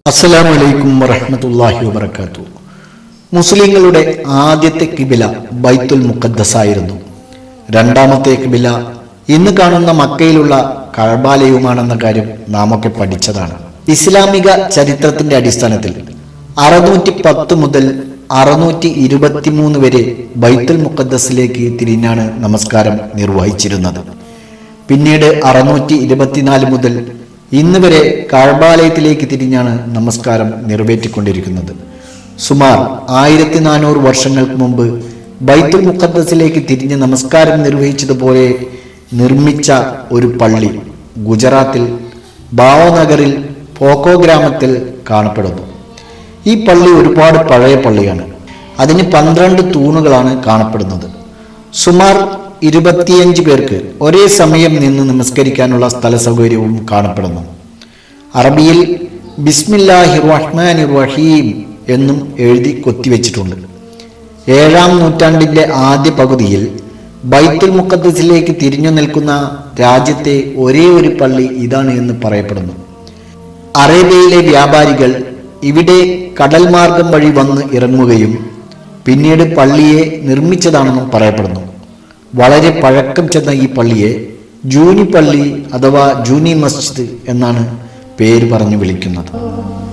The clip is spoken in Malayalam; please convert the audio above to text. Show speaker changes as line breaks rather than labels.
അസ്സലാമു അലൈക്കും വറഹ്മത്തുള്ളാഹി വബറകാത്തു മുസ്ലിങ്ങളുടെ ആദ്യത്തെ കിബില ബൈത്തുൽ മുഖദ്ദസ് ആയിരുന്നു രണ്ടാമത്തെ കിബില ഇന്ന് കാണുന്ന മക്കയിലുള്ള കഴബാലയവുമാണെന്ന കാര്യം നാം ഒക്കെ പഠിച്ചതാണ് ഇസ്ലാമിക ചരിത്രത്തിന്റെ അടിസ്ഥാനത്തിൽ അറുന്നൂറ്റി പത്ത് മുതൽ അറുന്നൂറ്റി ഇരുപത്തിമൂന്ന് വരെ ബൈത്തുൽ മുഖദ്ദസിലേക്ക് തിരിഞ്ഞാണ് നമസ്കാരം നിർവഹിച്ചിരുന്നത് പിന്നീട് അറുന്നൂറ്റി ഇരുപത്തിനാല് മുതൽ ഇന്ന് വരെ കാഴ്ബാലയത്തിലേക്ക് തിരിഞ്ഞാണ് നമസ്കാരം നിറവേറ്റിക്കൊണ്ടിരിക്കുന്നത് സുമാർ ആയിരത്തി നാനൂറ് വർഷങ്ങൾക്ക് മുമ്പ് ബൈത്തുൽ മുഖദ്ദസിലേക്ക് തിരിഞ്ഞ് നമസ്കാരം നിർവഹിച്ചതുപോലെ നിർമ്മിച്ച ഒരു പള്ളി ഗുജറാത്തിൽ ഭാവനഗറിൽ പോക്കോ ഗ്രാമത്തിൽ കാണപ്പെടുന്നു ഈ പള്ളി ഒരുപാട് പഴയ പള്ളിയാണ് അതിന് പന്ത്രണ്ട് തൂണുകളാണ് കാണപ്പെടുന്നത് സുമാർ ഇരുപത്തിയഞ്ച് പേർക്ക് ഒരേ സമയം നിന്ന് നമസ്കരിക്കാനുള്ള സ്ഥല സൗകര്യവും കാണപ്പെടുന്നു അറബിയിൽ ബിസ്മില്ലാഹി റഹ്മാൻ റഹീം എന്നും എഴുതി കൊത്തിവെച്ചിട്ടുണ്ട് ഏഴാം നൂറ്റാണ്ടിന്റെ ആദ്യ പകുതിയിൽ ബൈത്തുൽ മുഖദ്ദസിലേക്ക് തിരിഞ്ഞു നിൽക്കുന്ന രാജ്യത്തെ ഒരേ ഒരു പള്ളി ഇതാണ് എന്ന് പറയപ്പെടുന്നു അറേബ്യയിലെ വ്യാപാരികൾ ഇവിടെ കടൽ മാർഗം വഴി വന്ന് ഇറങ്ങുകയും പിന്നീട് പള്ളിയെ നിർമ്മിച്ചതാണെന്നും പറയപ്പെടുന്നു വളരെ പഴക്കം ചെന്ന ഈ പള്ളിയെ ജൂനി പള്ളി അഥവാ ജൂനി മസ്ജിദ് എന്നാണ് പേര് പറഞ്ഞു വിളിക്കുന്നത്